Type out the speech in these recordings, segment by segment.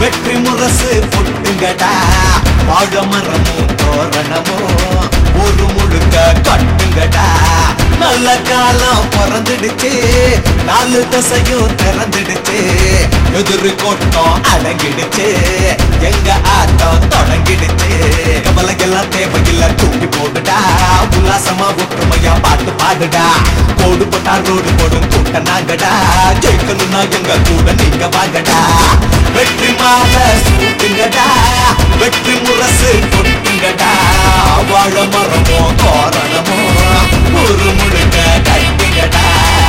வெற்றி முரசு பொட்டுங்கடா வாழ மரமும் தோரணமும் ஒரு முழுக்க கட்டுங்கடா நல்ல காலம் பிறந்துடுச்சு நாலு தசையும் திறந்துடுச்சு எதிர் கொட்டம் அடங்கிடுச்சு எங்க ஆட்டம் தொடங்கிடுச்சு கவலைக்கெல்லாம் தேவையில்லை தூக்கி போடுடா உல்லாசமா ஒற்றுமையா பாட்டு பாடுடா கோடு போட்டா ரோடு போடும் கூட்ட நாங்கடா ஜெயிக்கணும்னா எங்க கூட நீங்க வாங்கடா வெற்றி மாலை சூட்டுங்கடா வெற்றி முரசு கொட்டுங்கடா வாழ மரமோ தோரணமோ ஒரு முழுக்க கட்டுங்கடா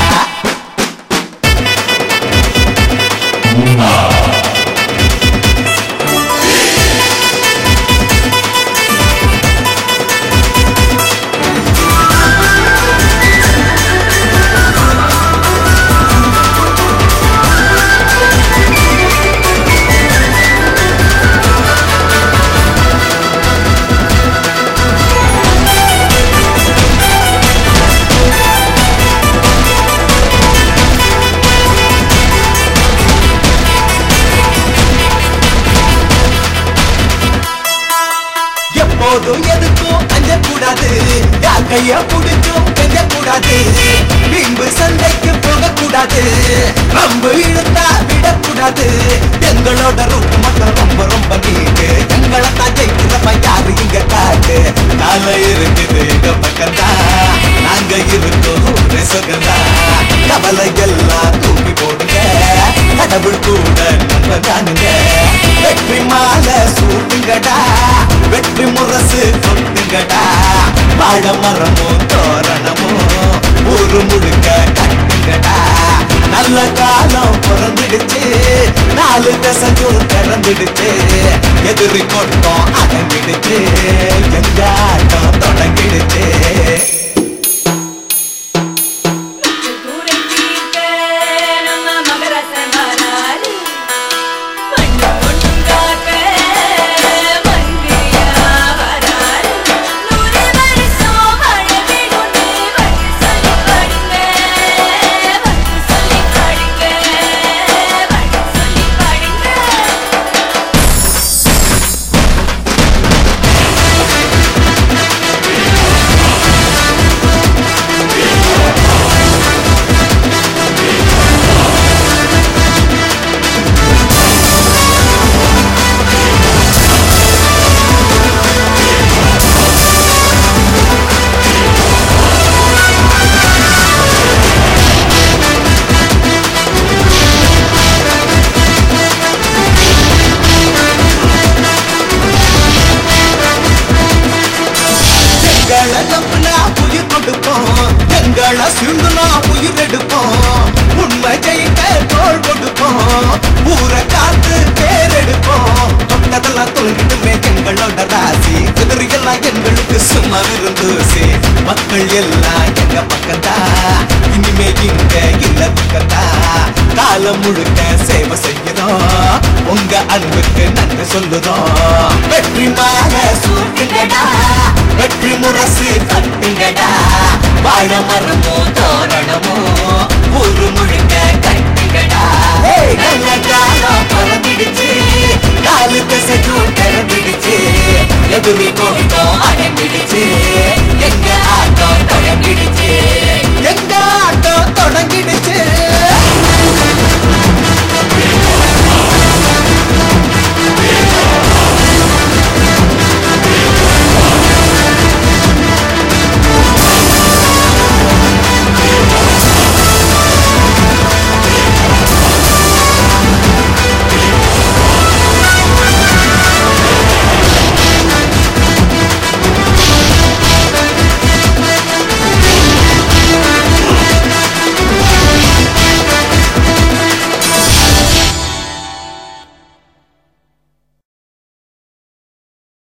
எப்போதும் எதுக்கும் அஞ்சக்கூடாது யார் கைய புடிச்சும் கெஞ்சக்கூடாது பின்பு சண்டைக்கு போகக்கூடாது ரொம்ப இழுத்தா விடக்கூடாது எங்களோட ரூட் மட்டும் ரொம்ப ரொம்ப நீட்டு எங்களை தான் ஜெயிக்கிறப்ப யாரு இங்க காட்டு நாளை இருக்குது எங்க பக்கம்தான் நாங்க இருக்கோம் ஒரே சுகம்தான் கவலை எல்லாம் தூக்கி போடுங்க கடவுள் கூட நம்ம தானுங்க வெற்றி மாலை சூட்டுங்கடா வெற்றி முரசு கொட்டுங்கடா வாழ மரமும் தோரணமும் ஒரு முழுக்க கட்டுங்கடா நல்ல காலம் பிறந்துடுச்சு நாலு தசையும் திறந்துடுச்சு எதிரி கொட்டம் அடங்கிடுச்சு எங்க ஆட்டம் தொடங்கிடுச்சு தூரை தீர்க்க நம்ம மகர சங்கராலி மண்ணு பொண்ணும் காக்க மந்திரியா வராரு நூறு வருஷம் மழை வேணும்னு வந்து சொல்லி பாடுங்க வந்து சொல்லி பாடுங்க வந்து சொல்லி பாடுங்க எங்களை நம்பினா உயிர் கொடுப்போம் எங்களை சிந்துனா உயிர் எடுப்போம் உண்மை ஜெயிக்க தோல் கொடுப்போம் ஊரை காத்து பேர் எடுப்போம் தொட்டதெல்லாம் தொலைகிட்டுமே எங்களோட ராசி குதிரையெல்லாம் எங்களுக்கு சும்மா விருந்தூசி மக்கள் எல்லாம் எங்க பக்கம்தான் இனிமே இங்க இல்ல பக்கம்தான் காலம் முழுக்க சேவை செய்யறோம் உங்க அன்புக்கு நன்றி சொல்லுறோம் வெற்றி மாலை சூட்டுங்கடா வெற்றி முரசு கட்டுங்கடா வாழ மரமோ தோரணமோ